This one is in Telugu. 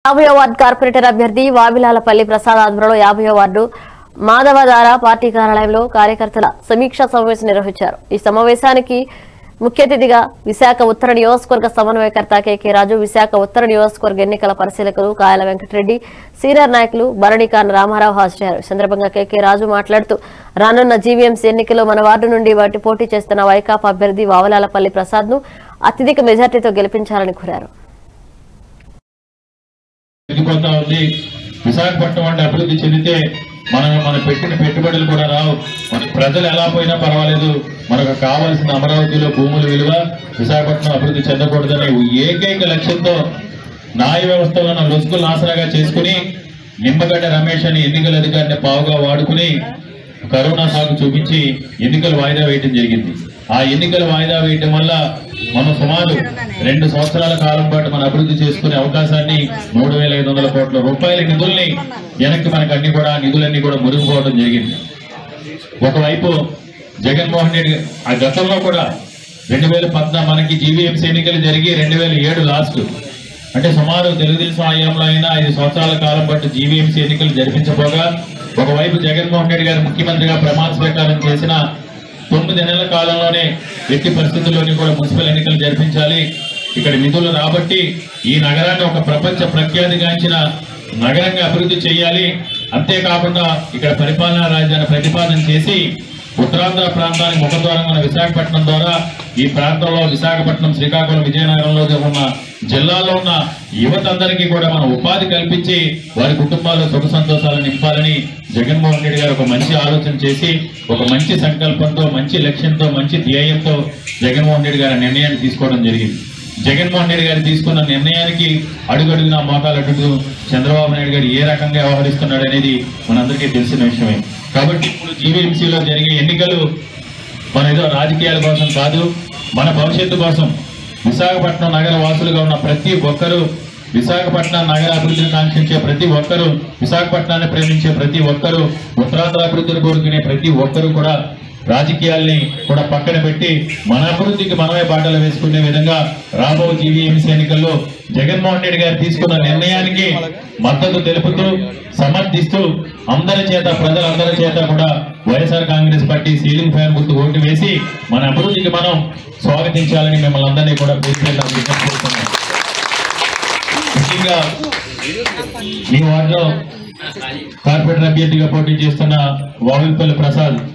యాభై వార్డు కార్పొరేటర్ అభ్యర్థి వావిలాలపల్లి ప్రసాద్ ఆధ్వర్యంలో యాభై వార్డు మాధవధార పార్టీ కార్యాలయంలో కార్యకర్తల సమీక్షా సమావేశం నిర్వహించారు ఈ సమావేశానికి ముఖ్య అతిథిగా విశాఖ ఉత్తర నియోజకవర్గ సమన్వయకర్త కెకే రాజు విశాఖ ఉత్తర నియోజకవర్గ ఎన్నికల పరిశీలకులు కాయల వెంకటరెడ్డి సీనియర్ నాయకులు భరణికాన్ రామారావు హాజరయ్యారు ఈ సందర్భంగా కెకే రాజు మాట్లాడుతూ రానున్న జీవీఎంసీ ఎన్నికల్లో మన వార్డు నుండి వాటి పోటీ చేస్తున్న వైకాపా అభ్యర్థి వావలాలపల్లి ప్రసాద్ ను అత్యధిక మెజార్టీతో గెలిపించాలని కోరారు పెరిగిపోతా ఉంది విశాఖపట్నం అంటే అభివృద్ధి చెందితే మనం మన పెట్టిన పెట్టుబడులు కూడా రావు మన ప్రజలు ఎలా పోయినా పర్వాలేదు మనకు కావాల్సిన అమరావతిలో భూముల విలువ విశాఖపట్నం అభివృద్ధి చెందకూడదనే ఏకైక లక్ష్యంతో న్యాయ వ్యవస్థలో ఉన్న లొసుగులు ఆసరాగా చేసుకుని నిమ్మగడ్డ రమేష్ అని ఎన్నికల అధికారిని పావుగా వాడుకుని కరోనా సాగు చూపించి ఎన్నికలు వాయిదా వేయటం జరిగింది ఆ ఎన్నికలు వాయిదా వేయటం వల్ల మనం సుమారు రెండు సంవత్సరాల కాలం పాటు మన అభివృద్ధి చేసుకునే అవకాశాన్ని మూడు వేల ఐదు వందల కోట్ల రూపాయల నిధుల్ని వెనక్కి మనకు అన్ని కూడా నిధులన్నీ కూడా మురిగిపోవడం జరిగింది ఒకవైపు జగన్మోహన్ రెడ్డి ఆ గతంలో కూడా రెండు వేల పద్నా మనకి జీవీఎంసీ ఎన్నికలు జరిగి రెండు వేల ఏడు లాస్ట్ అంటే సుమారు తెలుగుదేశం హయాంలో అయినా ఐదు సంవత్సరాల కాలం పాటు జీవీఎంసీ ఎన్నికలు జరిపించబోగా ఒకవైపు జగన్మోహన్ రెడ్డి గారు ముఖ్యమంత్రిగా ప్రమాణ స్వీకారం చేసిన తొమ్మిది నెలల కాలంలోనే ఎట్టి పరిస్థితుల్లోని కూడా మున్సిపల్ ఎన్నికలు జరిపించాలి ఇక్కడ నిధులు రాబట్టి ఈ నగరాన్ని ఒక ప్రపంచ ప్రఖ్యాతిగాంచిన నగరంగా అభివృద్ధి చేయాలి అంతేకాకుండా ఇక్కడ పరిపాలనా రాజధాని ప్రతిపాదన చేసి ఉత్తరాంధ్ర ప్రాంతానికి ముఖద్వారం ఉన్న విశాఖపట్నం ద్వారా ఈ ప్రాంతంలో విశాఖపట్నం శ్రీకాకుళం విజయనగరంలో ఉన్న జిల్లాలో ఉన్న యువత అందరికీ కూడా మనం ఉపాధి కల్పించి వారి కుటుంబాల్లో సుఖ సంతోషాలు నింపాలని జగన్మోహన్ రెడ్డి గారు ఒక మంచి ఆలోచన చేసి ఒక మంచి సంకల్పంతో మంచి లక్ష్యంతో మంచి ధ్యేయంతో జగన్మోహన్ రెడ్డి గారు ఆ నిర్ణయాన్ని తీసుకోవడం జరిగింది జగన్మోహన్ రెడ్డి గారు తీసుకున్న నిర్ణయానికి అడుగడుగునా మోకాలు అడుగు చంద్రబాబు నాయుడు గారు ఏ రకంగా వ్యవహరిస్తున్నాడు అనేది మనందరికీ తెలిసిన విషయమే కాబట్టి ఇప్పుడు జీవీఎంసీలో జరిగే ఎన్నికలు మన ఏదో రాజకీయాల కోసం కాదు మన భవిష్యత్తు కోసం విశాఖపట్నం నగర వాసులుగా ఉన్న ప్రతి ఒక్కరూ విశాఖపట్నం నగర అభివృద్ధిని కాంక్షించే ప్రతి ఒక్కరూ విశాఖపట్నాన్ని ప్రేమించే ప్రతి ఒక్కరూ ఉత్తరాంధ్ర అభివృద్ధిని కోరుకునే ప్రతి ఒక్కరూ కూడా రాజకీయాల్ని కూడా పక్కన పెట్టి మన అభివృద్ధికి మనమే బాటలు వేసుకునే విధంగా రాబో జీవీఎంసీ ఎన్నికల్లో జగన్మోహన్ రెడ్డి గారు తీసుకున్న నిర్ణయానికి మద్దతు తెలుపుతూ సమర్థిస్తూ అందరి చేత ప్రజలందరి చేత కూడా YSR Congress party ceiling fan గుర్తు ఓటు వేసి మన అభివృద్ధికి మనం స్వాగతించాలని మిమ్మల్ని అందరినీ కూడా పేరు పేరున విజ్ఞప్తి చేస్తున్నాం. ముఖ్యంగా మీ వార్డులో కార్పొరేటర్ అభ్యర్థిగా పోటీ చేస్తున్న వావిల్పల్లి ప్రసాద్